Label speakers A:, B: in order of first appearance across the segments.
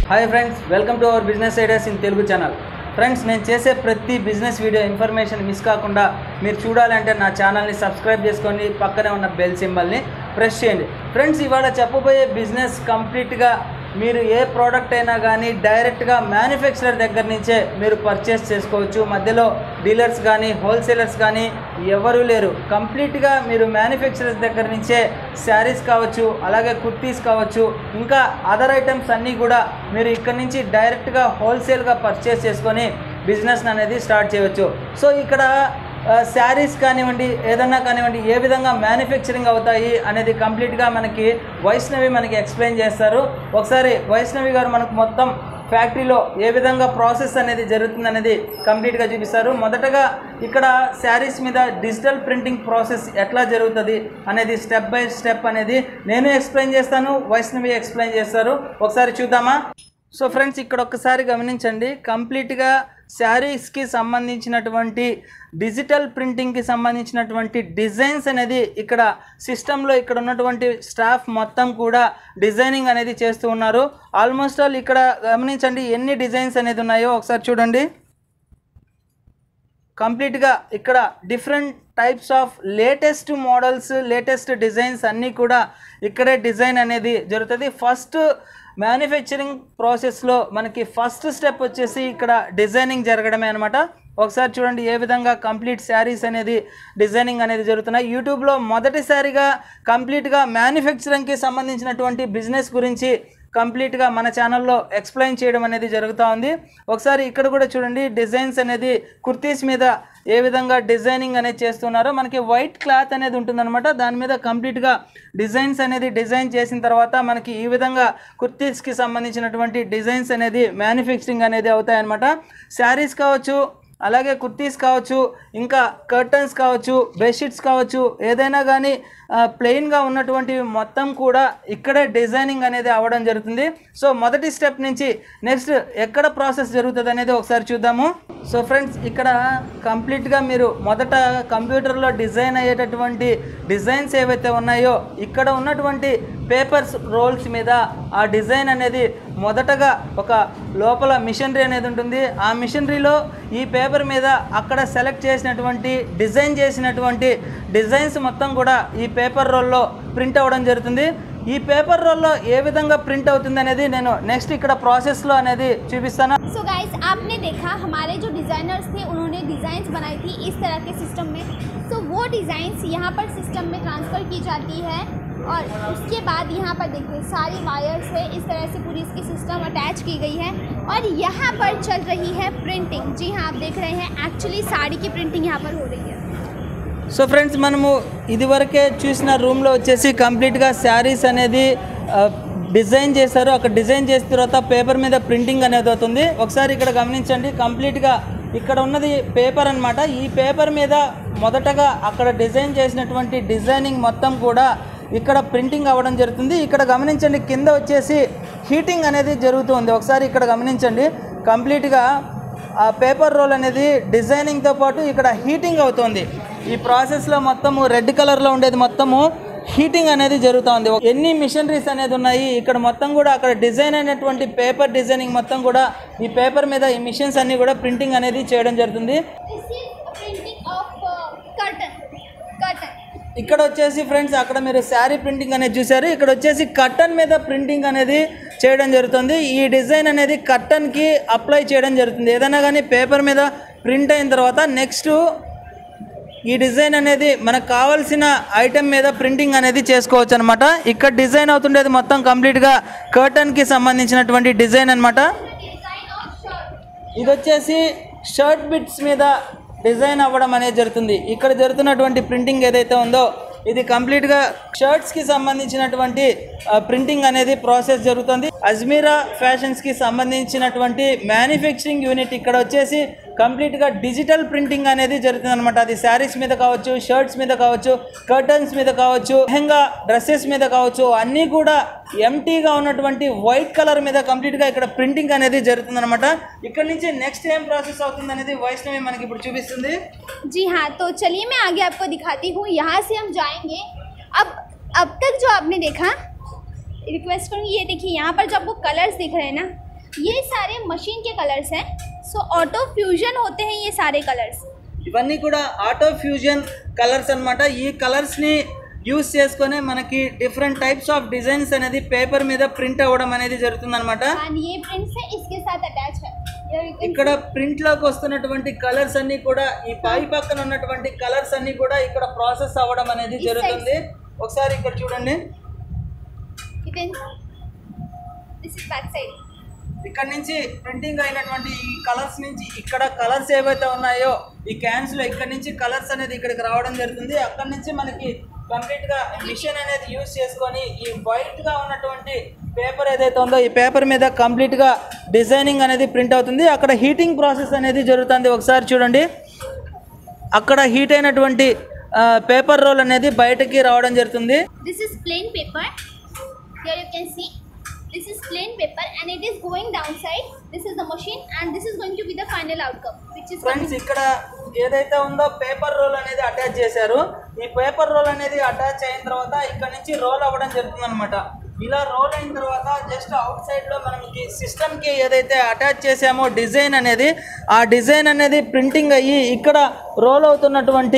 A: hi friends welcome to our business ideas in Telugu channel friends నేను చేసే ప్రతి business video information miss కాకుండా మీరు చూడాలంటే నా ఛానల్ని సబ్స్క్రైబ్ చేసుకొని పక్కనే ఉన్న బెల్ సింబల్ని ప్రెస్ చేయండి ఫ్రెండ్స్ ఇవాళ చెప్పబోయే బిజినెస్ కంప్లీట్గా మీరు ఏ ప్రోడక్ట్ అయినా కానీ డైరెక్ట్గా మ్యానుఫ్యాక్చరర్ దగ్గర నుంచే మీరు పర్చేస్ చేసుకోవచ్చు మధ్యలో డీలర్స్ కానీ హోల్సేలర్స్ కానీ ఎవరూ లేరు కంప్లీట్గా మీరు మ్యానుఫ్యాక్చరర్స్ దగ్గర నుంచే శారీస్ కావచ్చు అలాగే కుర్తీస్ కావచ్చు ఇంకా అదర్ ఐటమ్స్ అన్నీ కూడా మీరు ఇక్కడ నుంచి డైరెక్ట్గా హోల్సేల్గా పర్చేస్ చేసుకొని బిజినెస్ అనేది స్టార్ట్ చేయవచ్చు సో ఇక్కడ శారీస్ కానివ్వండి ఏదన్నా కానివ్వండి ఏ విధంగా మ్యానుఫ్యాక్చరింగ్ అవుతాయి అనేది కంప్లీట్గా మనకి వైష్ణవి మనకి ఎక్స్ప్లెయిన్ చేస్తారు ఒకసారి వైష్ణవి గారు మనకు మొత్తం ఫ్యాక్టరీలో ఏ విధంగా ప్రాసెస్ అనేది జరుగుతుంది అనేది కంప్లీట్గా చూపిస్తారు మొదటగా ఇక్కడ శారీస్ మీద డిజిటల్ ప్రింటింగ్ ప్రాసెస్ ఎట్లా జరుగుతుంది అనేది స్టెప్ బై స్టెప్ అనేది నేను ఎక్స్ప్లెయిన్ చేస్తాను వైష్ణవి ఎక్స్ప్లెయిన్ చేస్తారు ఒకసారి చూద్దామా సో ఫ్రెండ్స్ ఇక్కడ ఒక్కసారి గమనించండి కంప్లీట్గా శారీస్కి సంబంధించినటువంటి డిజిటల్ ప్రింటింగ్కి సంబంధించినటువంటి డిజైన్స్ అనేది ఇక్కడ సిస్టంలో ఇక్కడ ఉన్నటువంటి స్టాఫ్ మొత్తం కూడా డిజైనింగ్ అనేది చేస్తూ ఉన్నారు ఆల్మోస్ట్ ఆల్ ఇక్కడ గమనించండి ఎన్ని డిజైన్స్ అనేది ఉన్నాయో ఒకసారి చూడండి కంప్లీట్గా ఇక్కడ different types of latest models latest designs అన్నీ కూడా ఇక్కడే డిజైన్ అనేది జరుగుతుంది ఫస్ట్ మ్యానుఫ్యాక్చరింగ్ ప్రాసెస్లో మనకి ఫస్ట్ స్టెప్ వచ్చేసి ఇక్కడ డిజైనింగ్ జరగడమే అనమాట ఒకసారి చూడండి ఏ విధంగా కంప్లీట్ శారీస్ అనేది డిజైనింగ్ అనేది జరుగుతున్నాయి యూట్యూబ్లో మొదటిసారిగా కంప్లీట్గా మ్యానుఫ్యాక్చరింగ్కి సంబంధించినటువంటి బిజినెస్ గురించి కంప్లీట్గా మన ఛానల్లో ఎక్స్ప్లెయిన్ చేయడం అనేది జరుగుతూ ఉంది ఒకసారి ఇక్కడ కూడా చూడండి డిజైన్స్ అనేది కుర్తీస్ మీద ఏ విధంగా డిజైనింగ్ అనేది చేస్తున్నారో మనకి వైట్ క్లాత్ అనేది ఉంటుందన్నమాట దాని మీద కంప్లీట్గా డిజైన్స్ అనేది డిజైన్ చేసిన తర్వాత మనకి ఈ విధంగా కుర్తీస్కి సంబంధించినటువంటి డిజైన్స్ అనేది మ్యానుఫ్యాక్చరింగ్ అనేది అవుతాయన్నమాట శారీస్ కావచ్చు అలాగే కుర్తీస్ కావచ్చు ఇంకా కర్టన్స్ కావచ్చు బెడ్షీట్స్ కావచ్చు ఏదైనా కానీ ప్లెయిన్గా ఉన్నటువంటివి మొత్తం కూడా ఇక్కడే డిజైనింగ్ అనేది అవ్వడం జరుగుతుంది సో మొదటి స్టెప్ నుంచి నెక్స్ట్ ఎక్కడ ప్రాసెస్ జరుగుతుంది అనేది ఒకసారి చూద్దాము సో ఫ్రెండ్స్ ఇక్కడ కంప్లీట్గా మీరు మొదట కంప్యూటర్లో డిజైన్ అయ్యేటటువంటి డిజైన్స్ ఏవైతే ఉన్నాయో ఇక్కడ ఉన్నటువంటి పేపర్స్ రోల్స్ మీద ఆ డిజైన్ అనేది మొదటగా ఒక లోపల మిషనరీ అనేది ఉంటుంది ఆ మిషనరీలో ఈ పేపర్ మీద అక్కడ సెలెక్ట్ చేసినటువంటి డిజైన్ చేసినటువంటి డిజైన్స్ మొత్తం కూడా ఈ పేపర్ రోల్లో ప్రింట్ అవ్వడం జరుగుతుంది ఈ పేపర్ రోల్లో ఏ విధంగా ప్రింట్ అవుతుంది అనేది నేను నెక్స్ట్ ఇక్కడ ప్రాసెస్లో అనేది చూపిస్తాను
B: सो गाइस आपने देखा हमारे जो डिज़ाइनर्स थे उन्होंने डिज़ाइंस बनाई थी इस तरह के सिस्टम में सो वो डिज़ाइंस यहाँ पर सिस्टम में ट्रांसफ़र की जाती है और उसके बाद यहाँ पर देखिए सारी वायर्स है इस तरह से पूरी इसकी सिस्टम अटैच की गई है और यहाँ पर चल रही है प्रिंटिंग जी हाँ आप देख रहे हैं एक्चुअली साड़ी की प्रिंटिंग यहाँ पर हो रही है
A: సో ఫ్రెండ్స్ మనము ఇదివరకే చూసిన రూమ్లో వచ్చేసి కంప్లీట్గా శారీస్ అనేది ఆ, డిజైన్ చేశారు అక్కడ డిజైన్ చేసిన తర్వాత పేపర్ మీద ప్రింటింగ్ అనేది అవుతుంది ఒకసారి ఇక్కడ గమనించండి కంప్లీట్గా ఇక్కడ ఉన్నది పేపర్ అన్నమాట ఈ పేపర్ మీద మొదటగా అక్కడ డిజైన్ చేసినటువంటి డిజైనింగ్ మొత్తం కూడా ఇక్కడ ప్రింటింగ్ అవ్వడం జరుగుతుంది ఇక్కడ గమనించండి కింద వచ్చేసి హీటింగ్ అనేది జరుగుతుంది ఒకసారి ఇక్కడ గమనించండి కంప్లీట్గా ఆ పేపర్ రోల్ అనేది డిజైనింగ్తో పాటు ఇక్కడ హీటింగ్ అవుతుంది ఈ ప్రాసెస్లో మొత్తము రెడ్ కలర్లో ఉండేది మొత్తము హీటింగ్ అనేది జరుగుతుంది ఎన్ని మిషనరీస్ అనేది ఉన్నాయి ఇక్కడ మొత్తం కూడా అక్కడ డిజైన్ అయినటువంటి పేపర్ డిజైనింగ్ మొత్తం కూడా ఈ పేపర్ మీద ఈ మిషన్స్ అన్ని కూడా ప్రింటింగ్ అనేది చేయడం జరుగుతుంది
B: this is printing of curtain curtain
A: ఇక్కడ వచ్చేసి ఫ్రెండ్స్ అక్కడ మీరు శారీ ప్రింటింగ్ అనేది చూసారు ఇక్కడ వచ్చేసి కట్టన్ మీద ప్రింటింగ్ అనేది చేయడం జరుగుతుంది ఈ డిజైన్ అనేది కట్టన్కి అప్లై చేయడం జరుగుతుంది ఏదైనా కానీ పేపర్ మీద ప్రింట్ అయిన తర్వాత నెక్స్ట్ ఈ డిజైన్ అనేది మనకు కావాల్సిన ఐటెం మీద ప్రింటింగ్ అనేది చేసుకోవచ్చు అనమాట ఇక్కడ డిజైన్ అవుతుండేది మొత్తం కంప్లీట్గా కర్టన్కి సంబంధించినటువంటి డిజైన్ అనమాట
B: डिजाइन ऑफ शर्ट
A: ఇది వచ్చేసి షర్ట్ బిట్స్ మీద డిజైన్ అవ్వడం అనేది జరుగుతుంది ఇక్కడ జరుగుతున్నటువంటి ప్రింటింగ్ ఏదైతే ఉందో ఇది కంప్లీట్గా షర్ట్స్కి సంబంధించినటువంటి ఆ, ప్రింటింగ్ అనేది ప్రాసెస్ జరుగుతుంది అజ్మీరా ఫ్యాషన్స్కి సంబంధించినటువంటి మ్యానుఫ్యాక్చరింగ్ యూనిట్ ఇక్కడ వచ్చేసి కంప్లీట్గా డిజిటల్ ప్రింటింగ్ అనేది జరుగుతుంది అనమాట అది శారీస్ మీద కావచ్చు షర్ట్స్ మీద కావచ్చు కర్టన్స్ మీద కావచ్చు లెహంగా డ్రెస్సెస్ మీద కావచ్చు అన్నీ కూడా ఎంటీగా ఉన్నటువంటి వైట్ కలర్ మీద కంప్లీట్గా ఇక్కడ ప్రింటింగ్ అనేది జరుగుతుంది అనమాట ఇక్కడ నుంచి నెక్స్ట్ ఏం ప్రాసెస్ అవుతుంది అనేది వైష్ణవి మనకి ఇప్పుడు చూపిస్తుంది
B: जी हाँ तो चलिए मैं आगे आपको दिखाती हूँ यहाँ से हम जाएंगे अब अब तक जो आपने देखा रिक्वेस्ट करूँगी ये देखिए यहाँ पर जो आपको कलर्स दिख रहे हैं ना ये सारे मशीन के कलर्स हैं सो ऑटो फ्यूजन होते हैं ये सारे कलर्स
A: ఇవన్నీ కూడా ఆటో ఫ్యూజన్ కలర్స్ అన్నమాట ఈ కలర్స్ని యూస్ చేసుకొని మనకి డిఫరెంట్ టైప్స్ ఆఫ్ డిజైన్స్ అనేది పేపర్ మీద ప్రింట్ అవ్వడం అనేది జరుగుతుంది అనమాట
B: एंड ये प्रिंट्स है इसके साथ अटैच है Here you can
A: ఇక్కడ ప్రింట్ లోకి వస్తున్నటువంటి కలర్స్ అన్ని కూడా ఈ పై పక్కన ఉన్నటువంటి కలర్స్ అన్ని కూడా ఇక్కడ ప్రాసెస్ అవ్వడం అనేది
B: ఈ
A: జరుగుతుంది ఒకసారి ఇక్కడ చూడండి
B: see, you can this is back side
A: ఇక్కడ నుంచి ప్రింటింగ్ అయినటువంటి ఈ కలర్స్ నుంచి ఇక్కడ కలర్స్ ఏవైతే ఉన్నాయో ఈ క్యాన్స్ లో ఇక్కడ నుంచి కలర్స్ అనేది ఇక్కడికి రావడం జరుగుతుంది అక్కడ నుంచి మనకి కంప్లీట్ గా మిషన్ అనేది యూస్ చేసుకొని ఈ వైట్ గా ఉన్నటువంటి పేపర్ ఏదైతే ఉందో ఈ పేపర్ మీద కంప్లీట్ గా డిజైనింగ్ అనేది ప్రింట్ అవుతుంది అక్కడ హీటింగ్ ప్రాసెస్ అనేది జరుగుతుంది ఒకసారి చూడండి అక్కడ హీట్ అయినటువంటి పేపర్ రోల్ అనేది బయటకి రావడం జరుగుతుంది
B: this is plain paper here you can see this is plain paper and it is going downside this is the machine and this is going to be the final outcome which is coming
A: friends ఇక్కడ ఏదైతే ఉందో paper roll అనేది attach చేశారు ఈ paper roll అనేది attach అయిన తర్వాత ఇక్కడ నుంచి రోల్ అవ్వడం జరుగుతుంది అనమాట ఇలా రోల్ అయిన తర్వాత జస్ట్ అవుట్ సైడ్ లో మనకి సిస్టమ్ కి ఏదైతే అటాచ్ చేసామో డిజైన్ అనేది ఆ డిజైన్ అనేది ప్రింటింగ్ అయ్యి ఇక్కడ రోల్ అవుతున్నటువంటి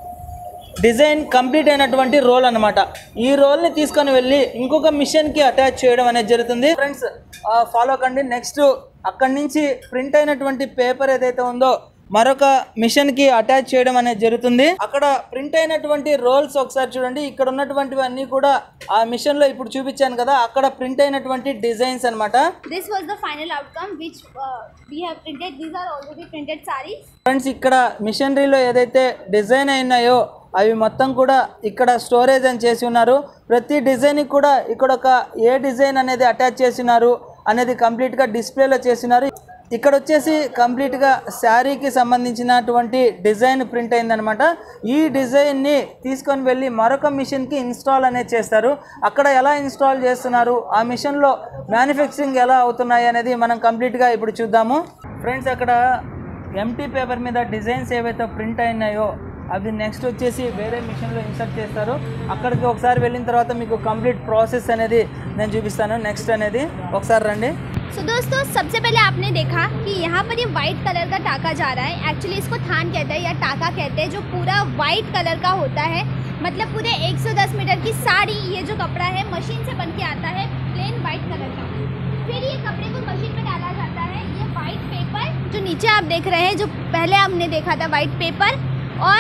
A: డిజైన్ కంప్లీట్ అయినటువంటి రోల్ అన్నమాట ఈ రోల్ని తీసుకొని వెళ్ళి ఇంకొక మిషన్కి అటాచ్ చేయడం అనేది జరుగుతుంది ఫ్రెండ్స్ ఫాలో కండి నెక్స్ట్ అక్కడి నుంచి ప్రింట్ అయినటువంటి పేపర్ ఏదైతే ఉందో మరొక మిషన్కి అటాచ్ చేయడం అనేది జరుగుతుంది అక్కడ ప్రింట్ అయినటువంటి రోల్స్ ఒకసారి చూడండి ఇక్కడ ఉన్నటువంటివి అన్నీ కూడా ఆ మిషన్లో ఇప్పుడు చూపించాను కదా అక్కడ ప్రింట్ అయినటువంటి డిజైన్స్ అన్నమాట
B: this was the final outcome which uh, we have printed these are already printed sarees
A: friends ఇక్కడ మిషనరీలో ఏదైతే డిజైన్ అయినాయో అవి మొత్తం కూడా ఇక్కడ స్టోరేజ్ అని చేసి ఉన్నారు ప్రతి డిజైన్కి కూడా ఇక్కడ ఒక ఏ డిజైన్ అనేది అటాచ్ చేసినారు అనేది కంప్లీట్గా డిస్ప్లేలో చేసినారు ఇక్కడ వచ్చేసి కంప్లీట్గా శారీకి సంబంధించినటువంటి డిజైన్ ప్రింట్ అయిందనమాట ఈ డిజైన్ని తీసుకొని వెళ్ళి మరొక మిషన్కి ఇన్స్టాల్ అనేది చేస్తారు అక్కడ ఎలా ఇన్స్టాల్ చేస్తున్నారు ఆ మిషన్లో మ్యానుఫ్యాక్చరింగ్ ఎలా అవుతున్నాయి అనేది మనం కంప్లీట్గా ఇప్పుడు చూద్దాము ఫ్రెండ్స్ అక్కడ ఎంటీ పేపర్ మీద డిజైన్స్ ఏవైతే ప్రింట్ అయినాయో అవి నెక్స్ట్ వచ్చేసి వేరే మిషన్లో ఇన్సర్ట్ చేస్తారు అక్కడికి ఒకసారి వెళ్ళిన తర్వాత మీకు కంప్లీట్ ప్రాసెస్ అనేది నేను చూపిస్తాను నెక్స్ట్ అనేది ఒకసారి రండి
B: सो दोस्तों सबसे पहले आपने देखा कि यहाँ पर ये वाइट कलर का टाका जा रहा है एक्चुअली इसको थान कहते हैं या टाका कहते हैं जो पूरा वाइट कलर का होता है मतलब पूरे 110 मीटर की साड़ी ये जो कपड़ा है मशीन से बन के आता है प्लेन वाइट कलर का फिर ये कपड़े को मशीन में डाला जाता है ये वाइट पेपर जो नीचे आप देख रहे हैं जो पहले हमने देखा था वाइट पेपर और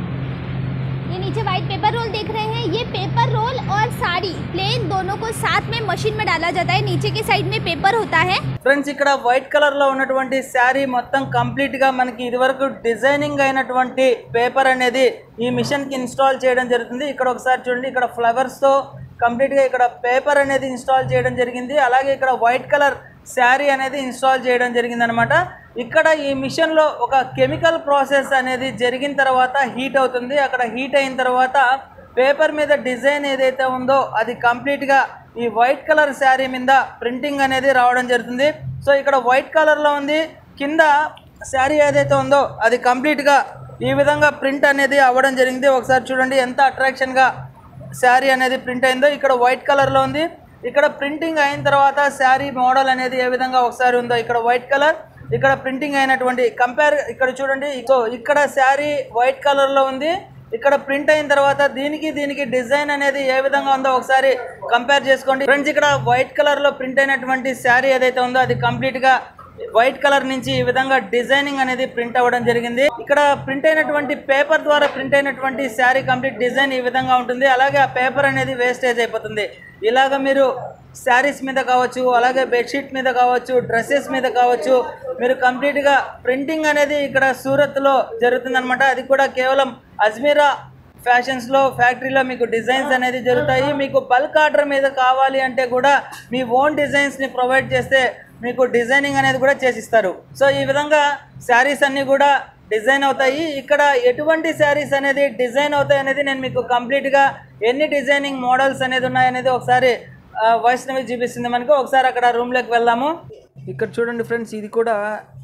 B: ये नीचे वाइट पेपर रोल देख रहे हैं ये पेपर रोल और साड़ी प्लेन दोनों को साथ में मशीन में डाला जाता है नीचे के साइड में पेपर होता है
A: ఫ్రెండ్స్ ఇక్కడ వైట్ కలర్ లో ఉన్నటువంటి శారీ మొత్తం కంప్లీట్ గా మనకి ఇదివరకు డిజైనింగ్ అయినటువంటి పేపర్ అనేది ఈ మిషన్ కి ఇన్స్టాల్ చేయడం జరుగుతుంది ఇక్కడ ఒకసారి చూడండి ఇక్కడ ఫ్లవర్స్ తో కంప్లీట్ గా ఇక్కడ పేపర్ అనేది ఇన్స్టాల్ చేయడం జరిగింది అలాగే ఇక్కడ వైట్ కలర్ శారీ అనేది ఇన్స్టాల్ చేయడం జరిగింది అనమాట ఇక్కడ ఈ మిషన్ లో ఒక కెమికల్ ప్రాసెస్ అనేది జరిగిన తర్వాత హీట్ అవుతుంది అక్కడ హీట్ అయిన తర్వాత పేపర్ మీద డిజైన్ ఏదైతే ఉందో అది కంప్లీట్గా ఈ వైట్ కలర్ శారీ మీద ప్రింటింగ్ అనేది రావడం జరుగుతుంది సో ఇక్కడ వైట్ కలర్లో ఉంది కింద శారీ ఏదైతే ఉందో అది కంప్లీట్గా ఈ విధంగా ప్రింట్ అనేది అవ్వడం జరిగింది ఒకసారి చూడండి ఎంత అట్రాక్షన్గా శారీ అనేది ప్రింట్ అయిందో ఇక్కడ వైట్ కలర్లో ఉంది ఇక్కడ ప్రింటింగ్ అయిన తర్వాత శారీ మోడల్ అనేది ఏ విధంగా ఒకసారి ఉందో ఇక్కడ వైట్ కలర్ ఇక్కడ ప్రింటింగ్ అయినటువంటి కంపేర్ ఇక్కడ చూడండి సో ఇక్కడ శారీ వైట్ కలర్లో ఉంది ఇక్కడ ప్రింట్ అయిన తర్వాత దీనికి దీనికి డిజైన్ అనేది ఏ విధంగా ఉందో ఒకసారి కంపేర్ చేసుకోండి ఫ్రెండ్స్ ఇక్కడ వైట్ కలర్ లో ప్రింట్ అయినటువంటి శారీ ఏదైతే ఉందో అది కంప్లీట్ గా వైట్ కలర్ నుంచి ఈ విధంగా డిజైనింగ్ అనేది ప్రింట్ అవ్వడం జరిగింది ఇక్కడ ప్రింట్ అయినటువంటి పేపర్ ద్వారా ప్రింట్ అయినటువంటి శారీ కంప్లీట్ డిజైన్ ఈ విధంగా ఉంటుంది అలాగే ఆ పేపర్ అనేది వేస్టేజ్ అయిపోతుంది ఇలాగ మీరు శారీస్ మీద కావచ్చు అలాగే బెడ్షీట్ మీద కావచ్చు డ్రెస్సెస్ మీద కావచ్చు మీరు కంప్లీట్గా ప్రింటింగ్ అనేది ఇక్కడ సూరత్లో జరుగుతుందన్నమాట అది కూడా కేవలం అజ్మీరా ఫ్యాషన్స్లో ఫ్యాక్టరీలో మీకు డిజైన్స్ అనేది జరుగుతాయి మీకు బల్క్ ఆర్డర్ మీద కావాలి అంటే కూడా మీ ఓన్ డిజైన్స్ని ప్రొవైడ్ చేస్తే మీకు డిజైనింగ్ అనేది కూడా చేసిస్తారు సో ఈ విధంగా శారీస్ అన్నీ కూడా డిజైన్ అవుతాయి ఇక్కడ ఎటువంటి శారీస్ అనేది డిజైన్ అవుతాయి అనేది నేను మీకు కంప్లీట్గా ఎన్ని డిజైనింగ్ మోడల్స్ అనేది ఉన్నాయనేది ఒకసారి ఆ, వైష్ణవి చూపిస్తుంది మనకు ఒకసారి అక్కడ రూమ్లోకి వెళ్దాము ఇక్కడ చూడండి ఫ్రెండ్స్ ఇది కూడా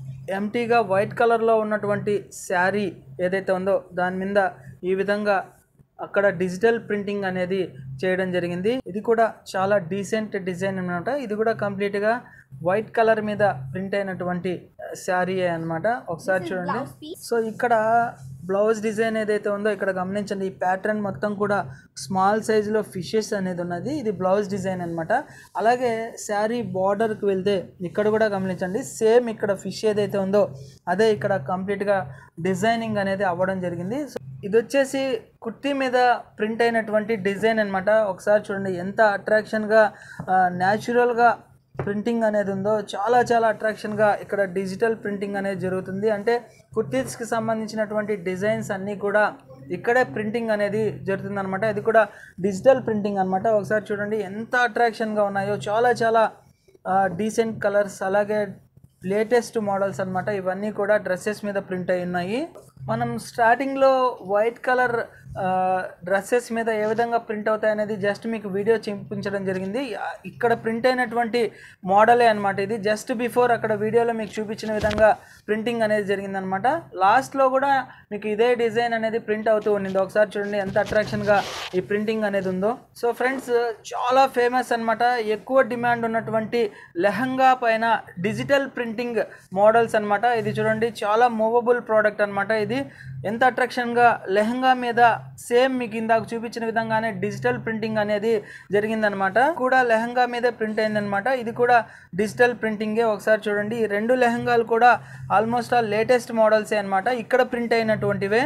A: ఎంటీగా వైట్ కలర్లో ఉన్నటువంటి శారీ ఏదైతే ఉందో దాని మీద ఈ విధంగా అక్కడ డిజిటల్ ప్రింటింగ్ అనేది చేయడం జరిగింది ఇది కూడా చాలా డీసెంట్ డిజైన్ అనమాట ఇది కూడా కంప్లీట్గా వైట్ కలర్ మీద ప్రింట్ అయినటువంటి శారీ అన్నమాట ఒకసారి చూడండి
B: బ్లౌజ్ పీస్
A: సో ఇక్కడ బ్లౌజ్ డిజైన్ ఏదైతే ఉందో ఇక్కడ గమనించండి ఈ ప్యాటర్న్ మొత్తం కూడా స్మాల్ సైజులో ఫిషెస్ అనేది ఉన్నది ఇది బ్లౌజ్ డిజైన్ అన్నమాట అలాగే శారీ బార్డర్కి వెళ్తే ఇక్కడ కూడా గమనించండి సేమ్ ఇక్కడ ఫిష్ ఏదైతే ఉందో అదే ఇక్కడ కంప్లీట్గా డిజైనింగ్ అనేది అవ్వడం జరిగింది సో ఇది వచ్చేసి కుర్తీ మీద ప్రింట్ అయినటువంటి డిజైన్ అన్నమాట ఒకసారి చూడండి ఎంత అట్రాక్షన్గా న్యాచురల్గా ప్రింటింగ్ అనేది ఉందో చాలా చాలా అట్రాక్షన్గా ఇక్కడ డిజిటల్ ప్రింటింగ్ అనేది జరుగుతుంది అంటే కుర్తీస్కి సంబంధించినటువంటి డిజైన్స్ అన్నీ కూడా ఇక్కడే ప్రింటింగ్ అనేది జరుగుతుంది అనమాట ఇది కూడా డిజిటల్ ప్రింటింగ్ అనమాట ఒకసారి చూడండి ఎంత అట్రాక్షన్గా ఉన్నాయో చాలా చాలా డీసెంట్ కలర్స్ అలాగే లేటెస్ట్ మోడల్స్ అన్నమాట ఇవన్నీ కూడా డ్రెస్సెస్ మీద ప్రింట్ అయి ఉన్నాయి మనం స్టార్టింగ్లో వైట్ కలర్ డ్రెస్సెస్ మీద ఏ విధంగా ప్రింట్ అవుతాయి అనేది జస్ట్ మీకు వీడియో చూపించడం జరిగింది ఆ, ఇక్కడ ప్రింట్ అయినటువంటి మోడలే అనమాట ఇది జస్ట్ బిఫోర్ అక్కడ వీడియోలో మీకు చూపించిన విధంగా ప్రింటింగ్ అనేది జరిగిందనమాట లాస్ట్లో కూడా మీకు ఇదే డిజైన్ అనేది ప్రింట్ అవుతూ ఉండింది ఒకసారి చూడండి ఎంత అట్రాక్షన్గా ఈ ప్రింటింగ్ అనేది ఉందో సో ఫ్రెండ్స్ చాలా ఫేమస్ అన్నమాట ఎక్కువ డిమాండ్ ఉన్నటువంటి లెహంగా పైన డిజిటల్ ప్రింటింగ్ మోడల్స్ అన్నమాట ఇది చూడండి చాలా మూవబుల్ ప్రోడక్ట్ అన్నమాట ఇది ఎంత అట్రాక్షన్గా లెహంగా మీద సేమ్ మీకు ఇందాక చూపించిన విధంగానే డిజిటల్ ప్రింటింగ్ అనేది జరిగిందనమాట కూడా లెహంగా మీదే ప్రింట్ అయిందనమాట ఇది కూడా డిజిటల్ ప్రింటింగే ఒకసారి చూడండి ఈ రెండు లెహంగాలు కూడా ఆల్మోస్ట్ ఆల్ లేటెస్ట్ మోడల్సే అన్నమాట ఇక్కడ ప్రింట్ అయినటువంటివే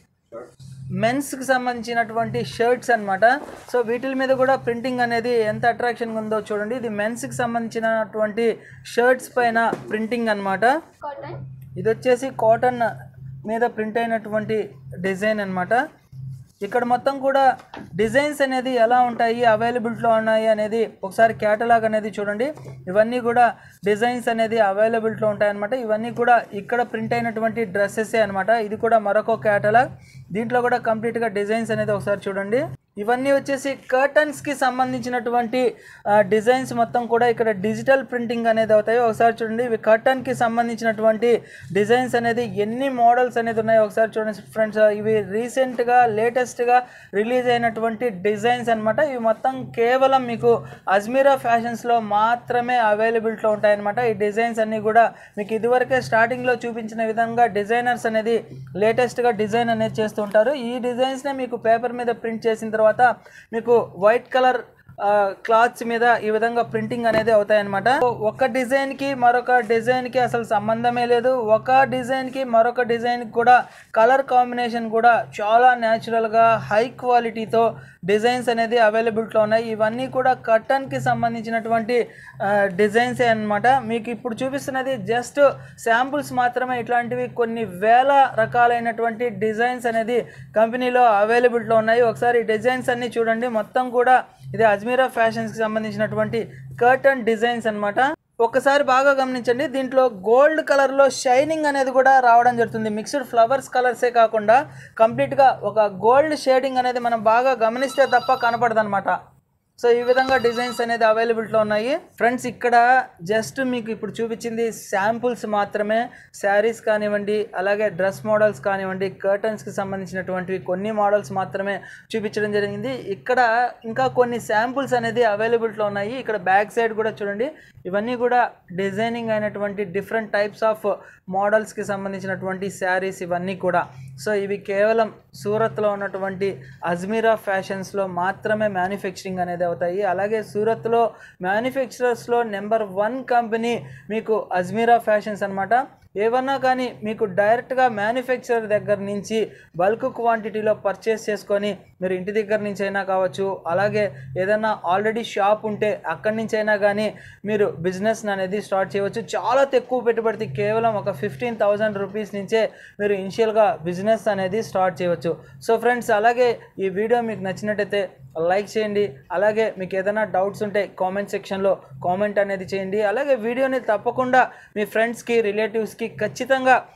A: మెన్స్కి సంబంధించినటువంటి షర్ట్స్ అన్నమాట సో వీటి మీద కూడా ప్రింటింగ్ అనేది ఎంత అట్రాక్షన్గా ఉందో చూడండి ఇది మెన్స్కి సంబంధించినటువంటి షర్ట్స్ పైన ప్రింటింగ్ అన్నమాట
B: कॉटन
A: ఇది వచ్చేసి కాటన్ మీద ప్రింట్ అయినటువంటి డిజైన్ అన్నమాట ఇక్కడ మొత్తం కూడా డిజైన్స్ అనేది ఎలా ఉంటాయి అవైలబిలిటీలో ఉన్నాయి అనేది ఒకసారి క్యాటలాగ్ అనేది చూడండి ఇవన్నీ కూడా డిజైన్స్ అనేది అవైలబిలిటీలో ఉంటాయన్నమాట ఇవన్నీ కూడా ఇక్కడ ప్రింట్ అయినటువంటి డ్రెస్సెసే అనమాట ఇది కూడా మరొక క్యాటలాగ్ దీంట్లో కూడా కంప్లీట్గా డిజైన్స్ అనేది ఒకసారి చూడండి ఇవన్నీ వచ్చేసి కర్టన్స్కి సంబంధించినటువంటి డిజైన్స్ మొత్తం కూడా ఇక్కడ డిజిటల్ ప్రింటింగ్ అనేది అవుతాయి ఒకసారి చూడండి ఇవి కర్టన్కి సంబంధించినటువంటి డిజైన్స్ అనేది ఎన్ని మోడల్స్ అనేది ఉన్నాయో ఒకసారి చూడండి ఫ్రెండ్స్ ఇవి రీసెంట్గా లేటెస్ట్గా రిలీజ్ అయినటువంటి డిజైన్స్ అన్నమాట ఇవి మొత్తం కేవలం మీకు అజ్మీరా ఫ్యాషన్స్లో మాత్రమే అవైలబిలిటీలో ఉంటాయన్నమాట ఈ డిజైన్స్ అన్నీ కూడా మీకు ఇదివరకే స్టార్టింగ్లో చూపించిన విధంగా డిజైనర్స్ అనేది లేటెస్ట్గా డిజైన్ అనేది చేస్తుంటారు ఈ డిజైన్స్నే మీకు పేపర్ మీద ప్రింట్ చేసిన తర్వాత మీకు వైట్ కలర్ క్లాత్స్ మీద ఈ విధంగా ప్రింటింగ్ అనేది అవుతాయన్నమాట ఒక డిజైన్ కి మరొక డిజైన్ కి అసలు సంబంధమే లేదు ఒక డిజైన్ కి మరొక డిజైన్ కూడా కలర్ కాంబినేషన్ కూడా చాలా న్యాచురల్ గా హై క్వాలిటీతో డిజైన్స్ అనేది అవైలబిలిటీలో ఉన్నాయి ఇవన్నీ కూడా కర్టన్ కి సంబంధించినటువంటి డిజైన్స్ అన్నమాట మీకు ఇప్పుడు చూపిస్తున్నది జస్ట్ శాంపుల్స్ మాత్రమే ఇట్లాంటివి కొన్ని వేల రకాలైనటువంటి డిజైన్స్ అనేది కంపెనీలో అవైలబిలిటీలో ఉన్నాయి ఒకసారి డిజైన్స్ అన్ని చూడండి మొత్తం కూడా ఇది అజ్మీరా ఫ్యాషన్స్కి సంబంధించినటువంటి కర్టన్ డిజైన్స్ అన్నమాట ఒక్కసారి బాగా గమనించండి దీంట్లో గోల్డ్ కలర్లో షైనింగ్ అనేది కూడా రావడం జరుగుతుంది మిక్స్డ్ ఫ్లవర్స్ కలర్సే కాకుండా కంప్లీట్గా ఒక గోల్డ్ షేడింగ్ అనేది మనం బాగా గమనిస్తే తప్ప కనపడదు సో ఈ విధంగా డిజైన్స్ అనేది అవైలబిలిటీలో ఉన్నాయి ఫ్రెండ్స్ ఇక్కడ జస్ట్ మీకు ఇప్పుడు చూపించింది శాంపుల్స్ మాత్రమే శారీస్ కానివ్వండి అలాగే డ్రెస్ మోడల్స్ కానివ్వండి కర్టన్స్కి సంబంధించినటువంటివి కొన్ని మోడల్స్ మాత్రమే చూపించడం జరిగింది ఇక్కడ ఇంకా కొన్ని శాంపుల్స్ అనేది అవైలబిలిటీలో ఉన్నాయి ఇక్కడ బ్యాక్ సైడ్ కూడా చూడండి ఇవన్నీ కూడా డిజైనింగ్ అయినటువంటి డిఫరెంట్ టైప్స్ ఆఫ్ మోడల్స్కి సంబంధించినటువంటి శారీస్ ఇవన్నీ కూడా సో ఇవి కేవలం సూరత్లో ఉన్నటువంటి అజ్మీరా ఫ్యాషన్స్లో మాత్రమే మ్యానుఫ్యాక్చరింగ్ అనేది అవుతాయి అలాగే సూరత్లో మ్యానుఫ్యాక్చరర్స్లో నెంబర్ వన్ కంపెనీ మీకు అజ్మీరా ఫ్యాషన్స్ అన్నమాట ఏమన్నా కానీ మీకు డైరెక్ట్గా మ్యానుఫ్యాక్చరర్ దగ్గర నుంచి బల్క్ క్వాంటిటీలో పర్చేస్ చేసుకొని మీరు ఇంటి దగ్గర నుంచి అయినా కావచ్చు అలాగే ఏదైనా ఆల్రెడీ షాప్ ఉంటే అక్కడి నుంచి అయినా కానీ మీరు బిజినెస్ అనేది స్టార్ట్ చేయవచ్చు చాలా తక్కువ పెట్టుబడి కేవలం ఒక ఫిఫ్టీన్ థౌజండ్ రూపీస్ నుంచే మీరు ఇనిషియల్గా బిజినెస్ అనేది స్టార్ట్ చేయవచ్చు సో ఫ్రెండ్స్ అలాగే ఈ వీడియో మీకు నచ్చినట్టయితే లైక్ చేయండి అలాగే మీకు ఏదైనా డౌట్స్ ఉంటే కామెంట్ సెక్షన్లో కామెంట్ అనేది చేయండి అలాగే వీడియోని తప్పకుండా మీ ఫ్రెండ్స్కి రిలేటివ్స్కి ఖచ్చితంగా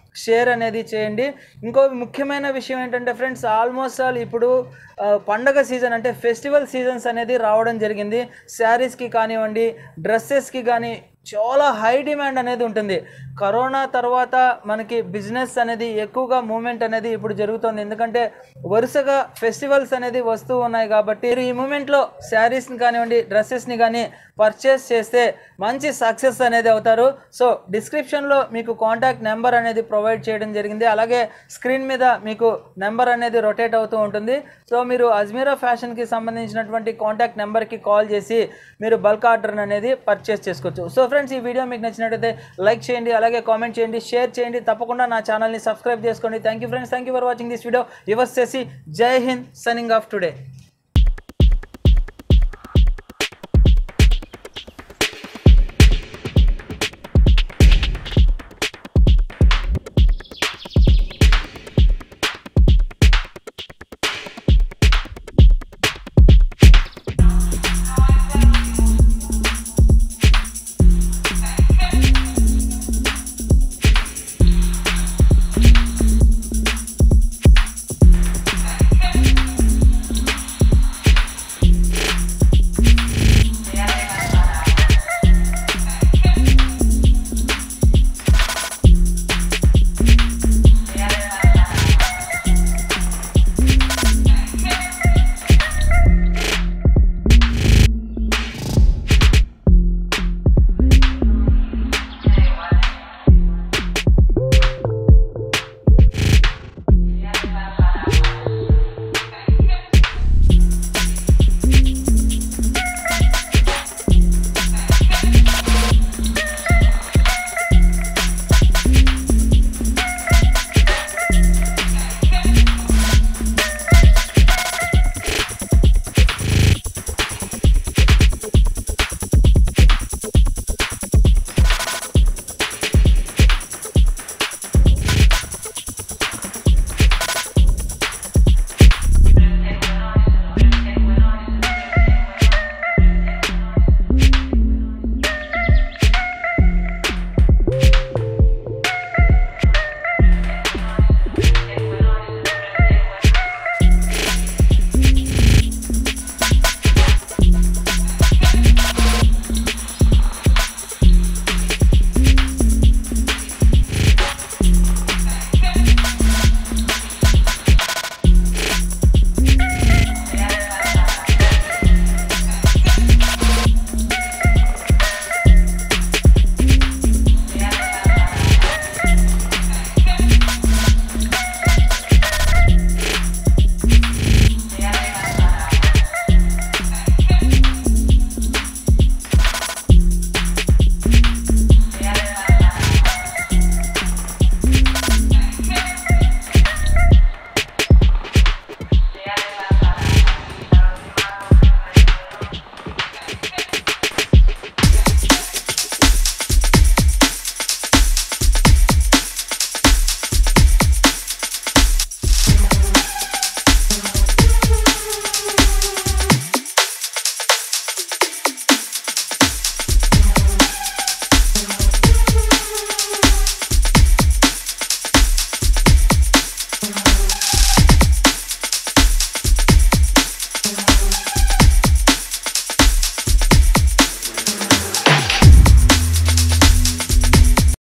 A: షేర్ అనేది చేయండి ఇంకో ముఖ్యమైన విషయం ఏంటంటే ఫ్రెండ్స్ ఆల్మోస్ట్ ఆల్ ఇప్పుడు ఆ, పండగ సీజన్ అంటే ఫెస్టివల్ సీజన్స్ అనేది రావడం జరిగింది శారీస్కి కానివ్వండి డ్రెస్సెస్కి కానీ చాలా హై డిమాండ్ అనేది ఉంటుంది కరోనా తర్వాత మనకి బిజినెస్ అనేది ఎక్కువగా మూమెంట్ అనేది ఇప్పుడు జరుగుతుంది ఎందుకంటే వరుసగా ఫెస్టివల్స్ అనేది వస్తూ ఉన్నాయి కాబట్టి మీరు ఈ మూమెంట్లో శారీస్ని కానివ్వండి డ్రెస్సెస్ని కానీ పర్చేస్ చేస్తే మంచి సక్సెస్ అనేది అవుతారు సో డిస్క్రిప్షన్లో మీకు కాంటాక్ట్ నెంబర్ అనేది ప్రొవైడ్ చేయడం జరిగింది అలాగే స్క్రీన్ మీద మీకు నెంబర్ అనేది రొటేట్ అవుతూ ఉంటుంది సో మీరు అజ్మీరా ఫ్యాషన్కి సంబంధించినటువంటి కాంటాక్ట్ నెంబర్కి కాల్ చేసి మీరు బల్క్ ఆర్డర్ అనేది పర్చేస్ చేసుకోవచ్చు సో ఫ్రెండ్స్ ఈ వీడియో మీకు నచ్చినట్టయితే లైక్ చేయండి అలాగే కామెంట్ చేయండి షేర్ చేయండి తప్పకుండా నా ఛానల్ని సబ్స్క్రైబ్ చేసుకోండి thank you friends thank you for watching this video your చేసి జై హింద్ సనింగ్ ఆఫ్ టుడే